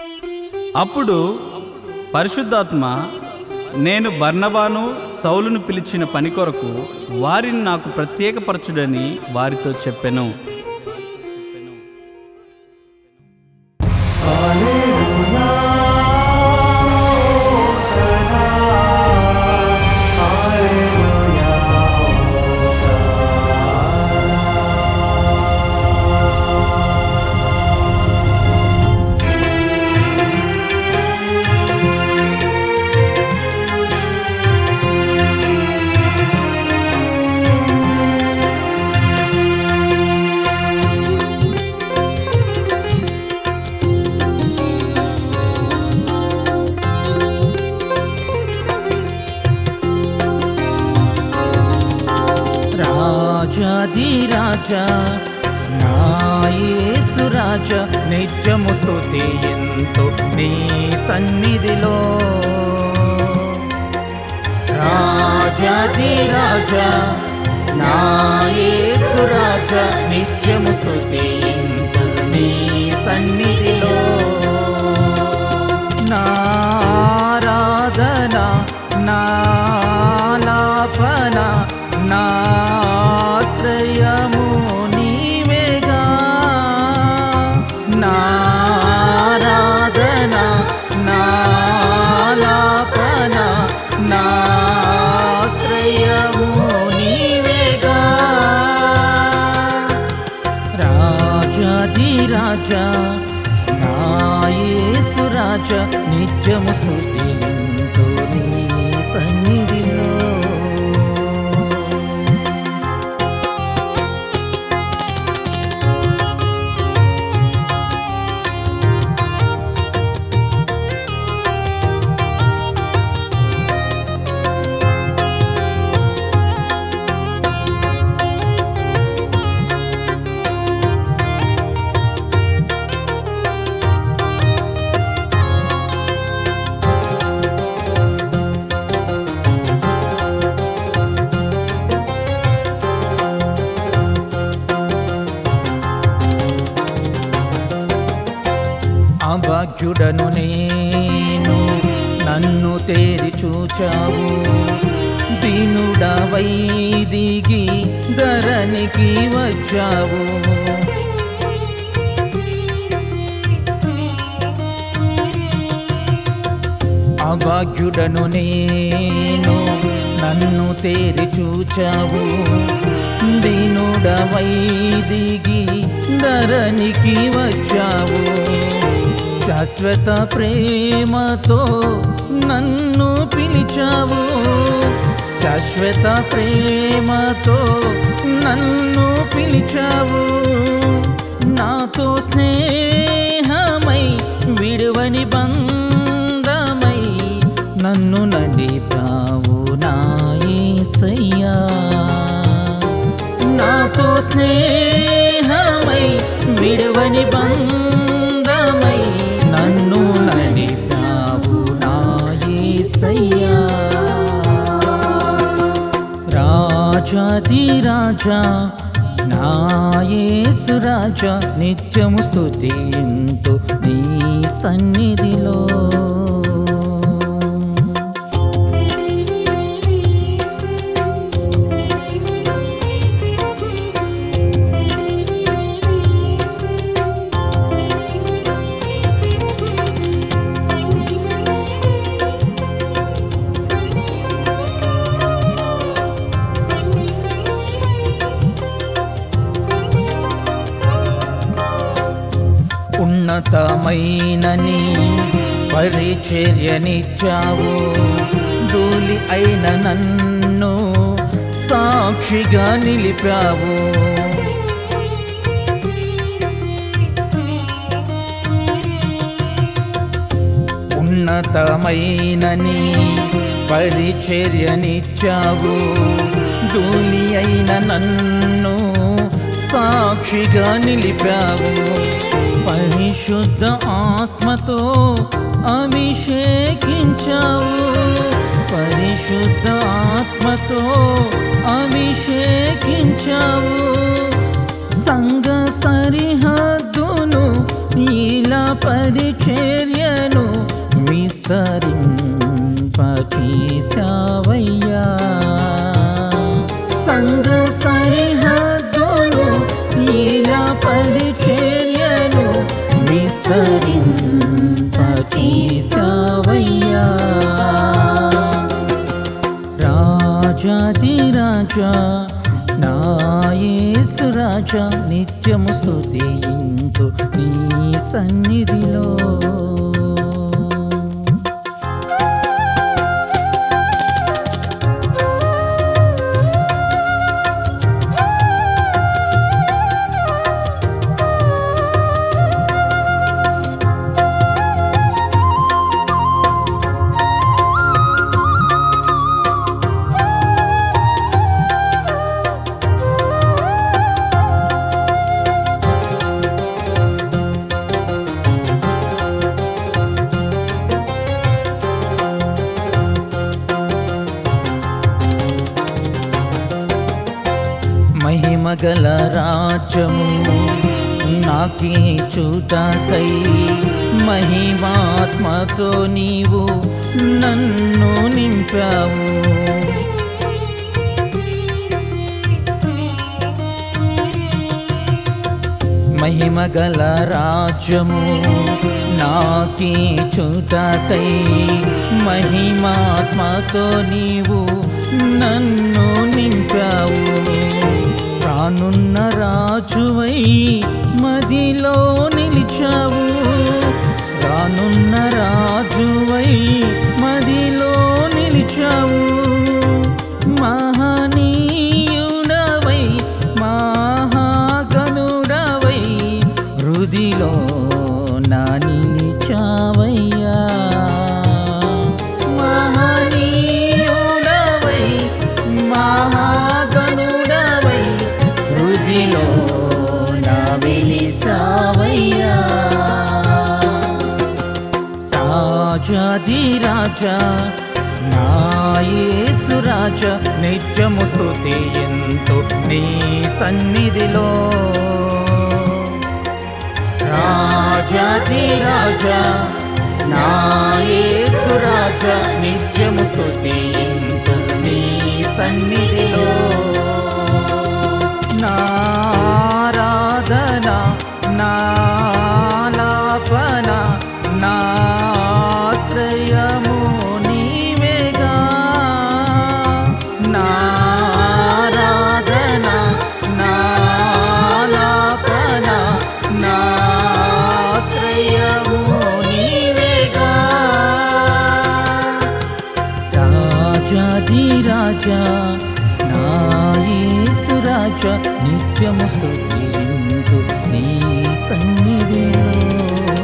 అప్పుడు పరిశుద్ధాత్మ నేను బర్నబాను సౌలును పిలిచిన పని కొరకు వారిని నాకు ప్రత్యేకపరచుడని వారితో చెప్పెను రాజాధిరాజా నాయసు రాజ నిత్యము స్తుతి ఎంతో నీ సన్నిధిలో రాజాధిరాజా నాయసు రాజ నిత్యము స్తుతి ఎంతో నీ సన్నిధిలో నారాధన నాలాపన నాశ్రయము నీవేగా నారాధన నాలాపన నాశ్రయము నీవేగా రాజాధిరాజా నాయసు రాజ నిత్యము స్మృతి నీ సన్నిధిలో అభాగ్యుడను నేను నన్ను తేరి చూచావు దీనుడవై దిగి ధరణికి వచ్చావు అభాగ్యుడను నేను నన్ను తేరి చూచావు దీనుడవై దిగి ధరణికి వచ్చావు శాశ్వత ప్రేమతో నన్ను పిలిచావు శాశ్వత ప్రేమతో నన్ను పిలిచావు నాతో స్నేహమై విడువని బంధమై నన్ను నడిపావు నాయసయ్యా నాతో స్నేహమై విడువని బంధమై నన్ను నడిపావు నాయసయ్యా రాజాది రాజా నాయేసు రాజా నిత్యము స్తుతింతు నీ సన్నిధిలో ఉన్నతమైన నీ పరిచర్యనిచ్చావు ధూళి అయిన నన్ను సాక్షిగా నిలిపావు ఉన్నతమైన నీ పరిచర్యనిచ్చావు ధూళి అయిన నన్ను సాక్షిగా నిలిపావు పరిశుద్ధ ఆత్మతో అభిషేకించావు పరిశుద్ధ ఆత్మతో అభిషేకించావు సంగ సరిహద్దును ఇలా పరిచర్యను విస్తరింపచేశావయ్యా సంఘ సరిహద్దులు ఇలా పరిచర్యను విస్తరింపచేశావయ్యా రాజాది రాజా నాయేసు రాజా నిత్యము స్తుతింతు నీ సన్నిధిలో మహిమగల రాజ్యము నాకే చూటకై మహిమాత్మతో నీవు నన్ను నింపావు మహిమగల రాజ్యము నాకే చూటకై మహిమాత్మతో నీవు నన్ను నింపావు రానున్న రాజువై మదిలో నిలిచావు రానున్న రాజువై మదిలో నిలిచావు మహనీయుడవై మహాగణుడవై హృదిలో నా నిలిచావయ్యా మహనీయుడవై మహాగణుడవై హృదిలో నా వెలిసావయ్యా రాజాది రాజా నాయేసు రాజా నిత్యము స్తుతి ఎంతో నీ సన్నిధిలో రాజాది రాజా నాయేసు రాజా నిత్యము స్తుతి ఎంతో నీ సన్నిధిలో నారాధన నాలాపన నాశ్రయము నీవేగా నారాధన నాలాపన నాశ్రయము నీవేగా రాజాది రాజా నాయేసు రాజా నిత్యము స్తుతింతు నీ సన్నిధిలో